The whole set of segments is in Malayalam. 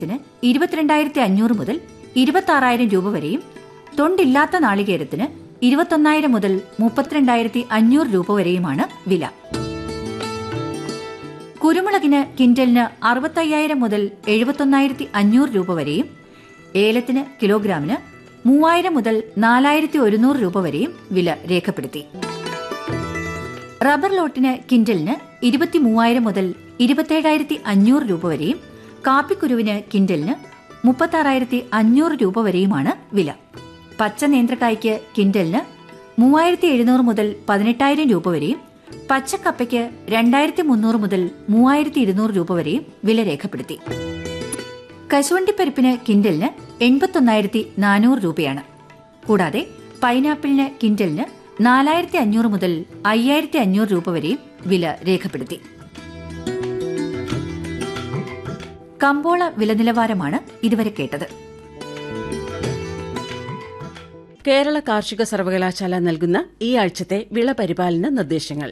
ത്തിന് ഇരുപത്തിരണ്ടായിരത്തി അഞ്ഞൂറ് മുതൽ ഇരുപത്തി രൂപ വരെയും തൊണ്ടില്ലാത്ത നാളികേരത്തിന് ഇരുപത്തൊന്നായിരം മുതൽ മുപ്പത്തിരണ്ടായിരത്തി അഞ്ഞൂറ് രൂപ വരെയുമാണ് വില കുരുമുളകിന് കിൻഡലിന് അറുപത്തയ്യായിരം മുതൽ എഴുപത്തൊന്നായിരത്തി അഞ്ഞൂറ് രൂപ വരെയും ഏലത്തിന് കിലോഗ്രാമിന് മൂവായിരം മുതൽ നാലായിരത്തി ഒരുന്നൂറ് രൂപ വരെയും വില രേഖപ്പെടുത്തി റബ്ബർ ലോട്ടിന് കിൻഡലിന് ഇരുപത്തി മൂവായിരം മുതൽ ഇരുപത്തേഴായിരത്തി അഞ്ഞൂറ് രൂപ വരെയും കാപ്പിക്കുരുവിന് കിൻഡലിന് മുപ്പത്താറായിരത്തി അഞ്ഞൂറ് രൂപ വരെയുമാണ് വില പച്ച നേന്ത്രക്കായ്ക്ക് കിൻഡലിന് മൂവായിരത്തി എഴുന്നൂറ് മുതൽ പതിനെട്ടായിരം രൂപ വരെയും പച്ചക്കപ്പയ്ക്ക് രണ്ടായിരത്തി മുന്നൂറ് മുതൽ മൂവായിരത്തി ഇരുന്നൂറ് രൂപ വരെയും വില രേഖപ്പെടുത്തി കശുവണ്ടിപ്പരിപ്പിന് കിൻഡലിന് എൺപത്തൊന്നായിരത്തി നാനൂറ് രൂപയാണ് കൂടാതെ പൈനാപ്പിളിന് കിൻഡലിന് നാലായിരത്തി അഞ്ഞൂറ് മുതൽ അയ്യായിരത്തി അഞ്ഞൂറ് രൂപ വരെയും വില രേഖപ്പെടുത്തി കമ്പോള വില നിലവാരമാണ് ഇതുവരെ കേട്ടത് കേരള കാർഷിക സർവകലാശാല നൽകുന്ന ഈ ആഴ്ചത്തെ വിള പരിപാലന നിർദ്ദേശങ്ങൾ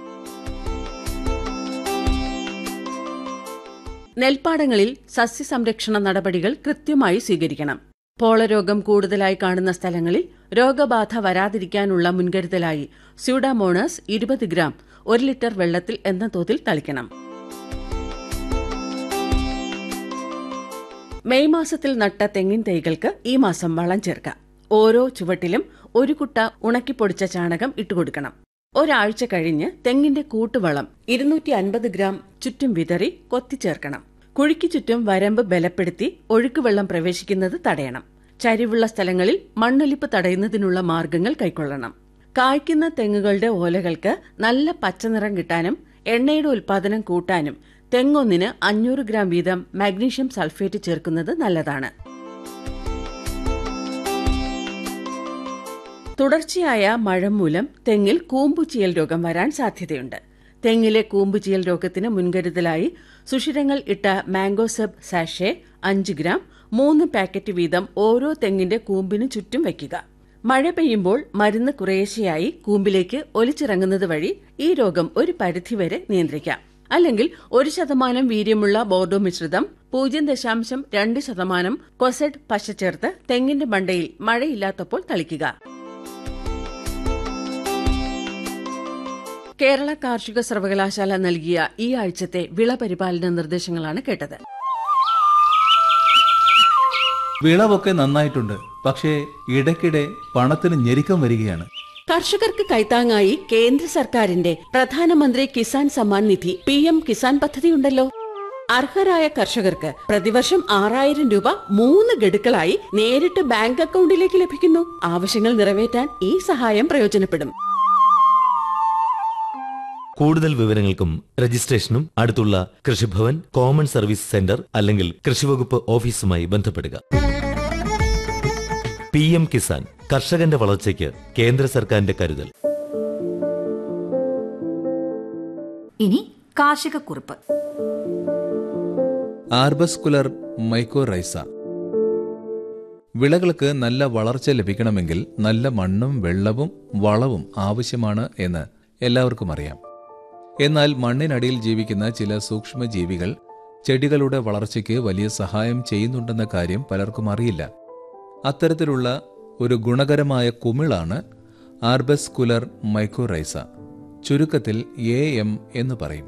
നെൽപ്പാടങ്ങളിൽ സസ്യസംരക്ഷണ നടപടികൾ കൃത്യമായി സ്വീകരിക്കണം പോളരോഗം കൂടുതലായി കാണുന്ന സ്ഥലങ്ങളിൽ രോഗബാധ വരാതിരിക്കാനുള്ള മുൻകരുതലായി സ്യൂഡാമോണസ് ഇരുപത് ഗ്രാം ഒരു ലിറ്റർ വെള്ളത്തിൽ എന്ന തോതിൽ തളിക്കണം മെയ് മാസത്തിൽ നട്ട തെങ്ങിൻ തൈകൾക്ക് ഈ മാസം വളം ചേർക്കാം ഓരോ ചുവട്ടിലും ഒരു കുട്ട ഉണക്കിപ്പൊടിച്ച ചാണകം ഇട്ടുകൊടുക്കണം ഒരാഴ്ച കഴിഞ്ഞ് തെങ്ങിന്റെ കൂട്ടുവളം ഇരുന്നൂറ്റി അൻപത് ഗ്രാം ചുറ്റും വിതറി കൊത്തിച്ചേർക്കണം കുഴിക്ക് ചുറ്റും വരമ്പ് ബലപ്പെടുത്തി ഒഴുക്കുവെള്ളം പ്രവേശിക്കുന്നത് തടയണം ചരിവുള്ള സ്ഥലങ്ങളിൽ മണ്ണൊലിപ്പ് തടയുന്നതിനുള്ള മാർഗങ്ങൾ കൈക്കൊള്ളണം കായ്ക്കുന്ന തെങ്ങുകളുടെ ഓലകൾക്ക് നല്ല പച്ചനിറം കിട്ടാനും എണ്ണയുടെ ഉൽപാദനം കൂട്ടാനും തെങ്ങൊന്നിന് അഞ്ഞൂറ് ഗ്രാം വീതം മാഗ്നീഷ്യം സൾഫേറ്റ് ചേർക്കുന്നത് നല്ലതാണ് തുടർച്ചയായ മഴ മൂലം തെങ്ങിൽ കൂമ്പുചീയൽ രോഗം വരാൻ സാധ്യതയുണ്ട് തെങ്ങിലെ കൂമ്പുചീയൽ രോഗത്തിന് മുൻകരുതലായി സുഷിരങ്ങൾ ഇട്ട മാംഗോസബ് സാഷെ അഞ്ച് ഗ്രാം മൂന്ന് പാക്കറ്റ് വീതം ഓരോ തെങ്ങിന്റെ കൂമ്പിന് ചുറ്റും വയ്ക്കുക മഴ പെയ്യുമ്പോൾ മരുന്ന് കുറേശ്ശെയായി കൂമ്പിലേക്ക് ഒലിച്ചിറങ്ങുന്നത് വഴി ഈ രോഗം ഒരു പരിധിവരെ നിയന്ത്രിക്കാം അല്ലെങ്കിൽ ഒരു ശതമാനം വീര്യമുള്ള ബോർഡോ മിശ്രിതം പൂജ്യം ദശാംശം രണ്ട് ശതമാനം കൊസെഡ് പശ ചേർത്ത് തെങ്ങിന്റെ മണ്ടയിൽ മഴയില്ലാത്തപ്പോൾ തളിക്കുക കേരള കാർഷിക സർവകലാശാല നൽകിയ ഈ ആഴ്ചത്തെ വിള പരിപാലന നിർദ്ദേശങ്ങളാണ് കേട്ടത് വിളവൊക്കെ നന്നായിട്ടുണ്ട് പക്ഷേ ഇടയ്ക്കിടെ പണത്തിന് ഞെരുക്കം വരികയാണ് കർഷകർക്ക് കൈത്താങ്ങായി കേന്ദ്ര സർക്കാരിന്റെ പ്രധാനമന്ത്രി കിസാൻ സമ്മാൻ നിധി പി എം കിസാൻ പദ്ധതിയുണ്ടല്ലോ അർഹരായ കർഷകർക്ക് പ്രതിവർഷം ആറായിരം രൂപ മൂന്ന് ഗഡുക്കളായി നേരിട്ട് ബാങ്ക് അക്കൗണ്ടിലേക്ക് ലഭിക്കുന്നു ആവശ്യങ്ങൾ നിറവേറ്റാൻ ഈ സഹായം പ്രയോജനപ്പെടും കൂടുതൽ വിവരങ്ങൾക്കും രജിസ്ട്രേഷനും അടുത്തുള്ള കൃഷിഭവൻ കോമൺ സർവീസ് സെന്റർ അല്ലെങ്കിൽ കൃഷിവകുപ്പ് ഓഫീസുമായി ബന്ധപ്പെടുക പി എം കിസാൻ കർഷകന്റെ വളർച്ചയ്ക്ക് കേന്ദ്ര സർക്കാരിന്റെ കരുതൽ ഇനി കാർഷിക കുറിപ്പ് ആർബസ്കുലർ മൈക്കോറൈസ വിളകൾക്ക് നല്ല വളർച്ച ലഭിക്കണമെങ്കിൽ നല്ല മണ്ണും വെള്ളവും വളവും ആവശ്യമാണ് എന്ന് എല്ലാവർക്കും അറിയാം എന്നാൽ മണ്ണിനടിയിൽ ജീവിക്കുന്ന ചില സൂക്ഷ്മജീവികൾ ചെടികളുടെ വളർച്ചയ്ക്ക് വലിയ സഹായം ചെയ്യുന്നുണ്ടെന്ന കാര്യം പലർക്കും അറിയില്ല അത്തരത്തിലുള്ള ഒരു ഗുണകരമായ കുമിളാണ് ആർബസ്കുലർ മൈക്കോറൈസ ചുരുക്കത്തിൽ എ എം എന്ന് പറയും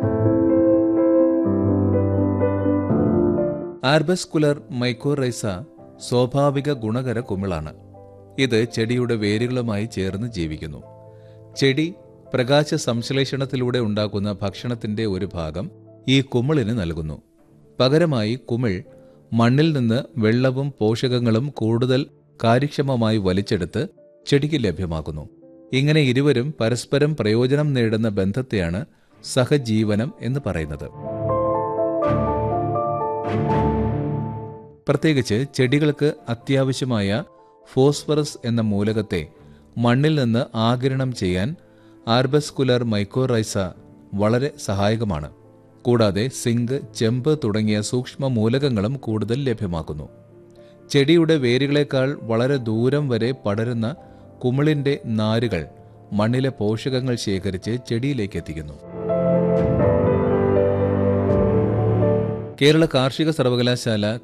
ആർബസ്കുലർ മൈക്കോറൈസ സ്വാഭാവിക ഗുണകര കുമിളാണ് ഇത് ചെടിയുടെ വേരുകളുമായി ചേർന്ന് ജീവിക്കുന്നു ചെടി പ്രകാശ സംശ്ലേഷണത്തിലൂടെ ഉണ്ടാക്കുന്ന ഭക്ഷണത്തിന്റെ ഒരു ഭാഗം ഈ കുമിളിന് നൽകുന്നു പകരമായി കുമിൾ മണ്ണിൽ നിന്ന് വെള്ളവും പോഷകങ്ങളും കൂടുതൽ കാര്യക്ഷമമായി വലിച്ചെടുത്ത് ചെടിക്ക് ലഭ്യമാക്കുന്നു ഇങ്ങനെ ഇരുവരും പരസ്പരം പ്രയോജനം നേടുന്ന ബന്ധത്തെയാണ് സഹജീവനം എന്ന് പറയുന്നത് പ്രത്യേകിച്ച് ചെടികൾക്ക് അത്യാവശ്യമായ ഫോസ്ഫറസ് എന്ന മൂലകത്തെ മണ്ണിൽ നിന്ന് ആകിരണം ചെയ്യാൻ ആർബസ്കുലർ മൈക്കോറൈസ വളരെ സഹായകമാണ് കൂടാതെ സിങ്ക് ചെമ്പ് തുടങ്ങിയ സൂക്ഷ്മ മൂലകങ്ങളും കൂടുതൽ ലഭ്യമാക്കുന്നു ചെടിയുടെ വേരുകളേക്കാൾ വളരെ ദൂരം വരെ പടരുന്ന കുമിളിന്റെ നാരുകൾ മണ്ണിലെ പോഷകങ്ങൾ ശേഖരിച്ച് ചെടിയിലേക്ക് എത്തിക്കുന്നു കേരള കാർഷിക സർവകലാശാല